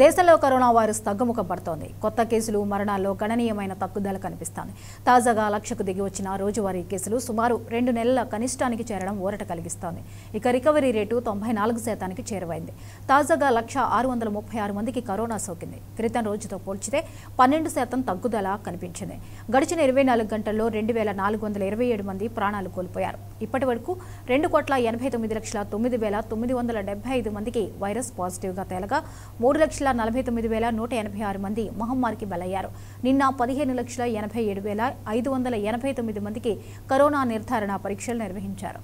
దేశంలో corona virus తగ్గుముఖం పడుతోంది కొత్త కేసులు మరణాల్లో గణనీయమైన తగ్గుదల కనిపిస్తోంది తాజాగా లక్షకు దిగి వచ్చిన రోజువారీ కేసులు సుమారు రెండు నెలల కనిష్టానికి చేరడం ఊరట కలిగిస్తోంది ఇక రికవరీ రేటు తొంభై నాలుగు శాతానికి చేరువైంది తాజాగా లక్ష ఆరు వందల ముప్పై ఆరు మందికి కరోనా సోకింది క్రితం రోజుతో పోల్చితే పన్నెండు శాతం తగ్గుదల కనిపించింది గడిచిన ఇరవై నాలుగు గంటల్లో రెండు వేల నాలుగు వందల ఇరవై ఏడు మంది ప్రాణాలు కోల్పోయారు ఇప్పటి వరకు రెండు కోట్ల ఎనభై తొమ్మిది లక్షల తొమ్మిది వేల తొమ్మిది వందల డెబ్బై ఐదు మందికి వైరస్ పాజిటివ్గా తేలగా మూడు లక్షల నలభై తొమ్మిది వేల నూట ఎనభై ఆరు మంది మహమ్మారికి బలయ్యారు నిన్న పదిహేను లక్షల ఎనభై ఏడు వేల ఐదు వందల ఎనభై తొమ్మిది మందికి కరోనా నిర్ధారణ పరీక్షలు నిర్వహించారు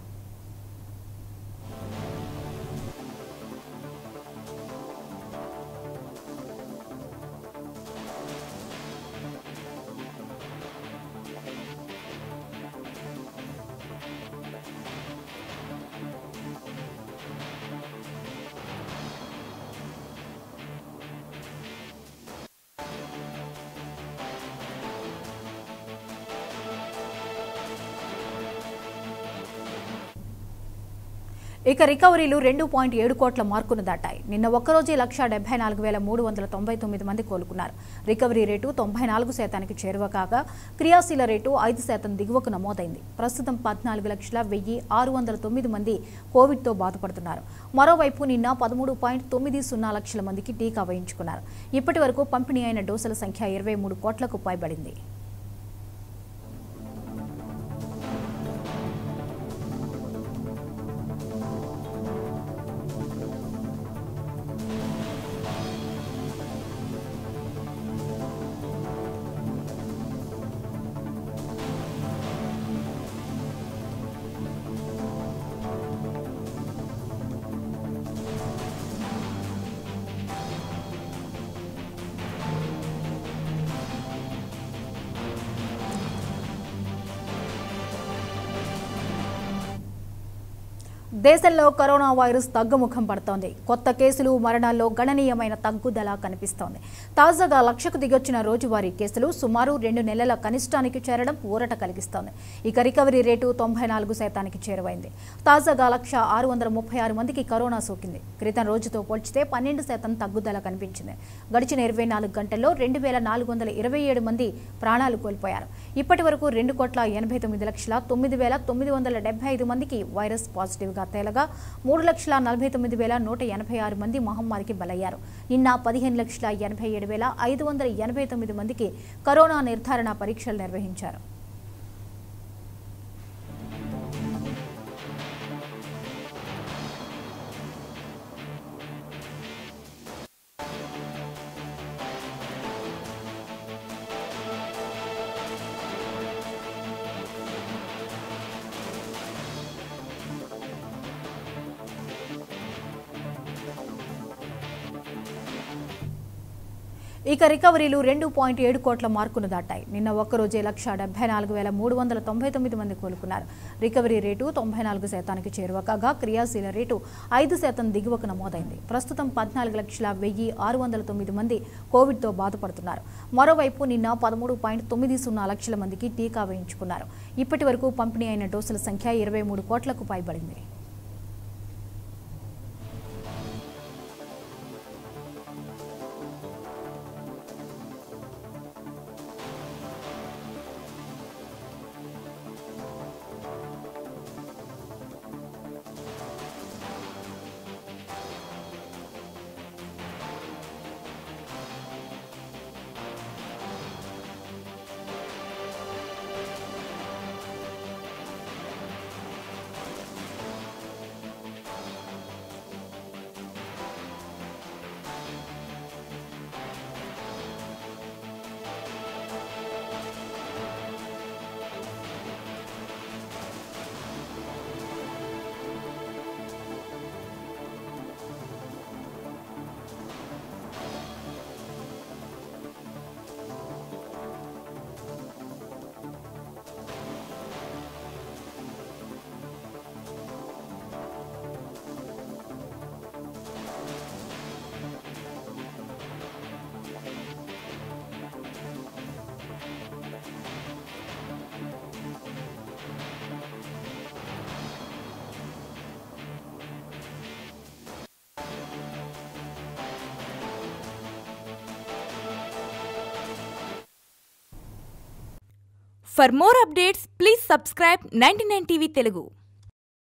ఇక రికవరీలు రెండు పాయింట్ ఏడు కోట్ల మార్కును దాటాయి నిన్న ఒక్కరోజే లక్ష డెబ్బై నాలుగు వేల మూడు వందల తొంభై తొమ్మిది మంది కోలుకున్నారు రికవరీ రేటు తొంభై నాలుగు శాతానికి చేరువ కాగా క్రియాశీల రేటు ఐదు శాతం దిగువకు నమోదైంది ప్రస్తుతం పద్నాలుగు లక్షల వెయ్యి ఆరు వందల తొమ్మిది మంది కోవిడ్తో బాధపడుతున్నారు మరోవైపు నిన్న పదమూడు పాయింట్ తొమ్మిది సున్నా లక్షల మందికి టీకా వేయించుకున్నారు ఇప్పటి వరకు పంపిణీ అయిన డోసుల సంఖ్య ఇరవై మూడు కోట్లకు పైబడింది దేశంలో కరోనా వైరస్ తగ్గుముఖం పడుతోంది కొత్త కేసులు మరణాల్లో గణనీయమైన తగ్గుదల కనిపిస్తోంది తాజాగా లక్షకు దిగొచ్చిన రోజువారీ కేసులు సుమారు రెండు నెలల కనిష్టానికి చేరడం ఊరట కలిగిస్తోంది ఇక రికవరీ రేటు తొంభై నాలుగు శాతానికి చేరువైంది తాజాగా లక్ష ఆరు వందల ముప్పై ఆరు మందికి కరోనా సోకింది క్రితం రోజుతో పోల్చితే పన్నెండు శాతం తగ్గుదల కనిపించింది గడిచిన ఇరవై నాలుగు గంటల్లో రెండు వేల నాలుగు వందల ఇరవై ఏడు మంది ప్రాణాలు కోల్పోయారు ఇప్పటి వరకు రెండు కోట్ల ఎనభై తొమ్మిది లక్షల తొమ్మిది వేల తొమ్మిది వందల డెబ్బై ఐదు మందికి వైరస్ పాజిటివ్గా తేలగా మూడు లక్షల నలభై తొమ్మిది వేల నూట ఎనభై ఆరు మంది మహమ్మారికి బలయ్యారు నిన్న పదిహేను లక్షల ఎనభై ఏడు వేల ఐదు వందల ఎనభై తొమ్మిది మందికి కరోనా నిర్ధారణ పరీక్షలు నిర్వహించారు ఇక రికవరీలు రెండు పాయింట్ ఏడు కోట్ల మార్కును దాటాయి నిన్న ఒక్కరోజే లక్ష డెబ్బై నాలుగు వేల మూడు వందల తొంభై తొమ్మిది మంది కోలుకున్నారు రికవరీ రేటు తొంభై నాలుగు శాతానికి చేరువ కాగా క్రియాశీల రేటు ఐదు శాతం దిగువకు నమోదైంది ప్రస్తుతం పద్నాలుగు లక్షల వెయ్యి ఆరు వందల తొమ్మిది మంది కోవిడ్తో బాధపడుతున్నారు మరోవైపు నిన్న పదమూడు పాయింట్ తొమ్మిది సున్నా లక్షల మందికి టీకా వేయించుకున్నారు ఇప్పటి వరకు పంపిణీ అయిన డోసుల సంఖ్య ఇరవై మూడు కోట్లకు పైబడింది for more updates please subscribe ninety TV Telugu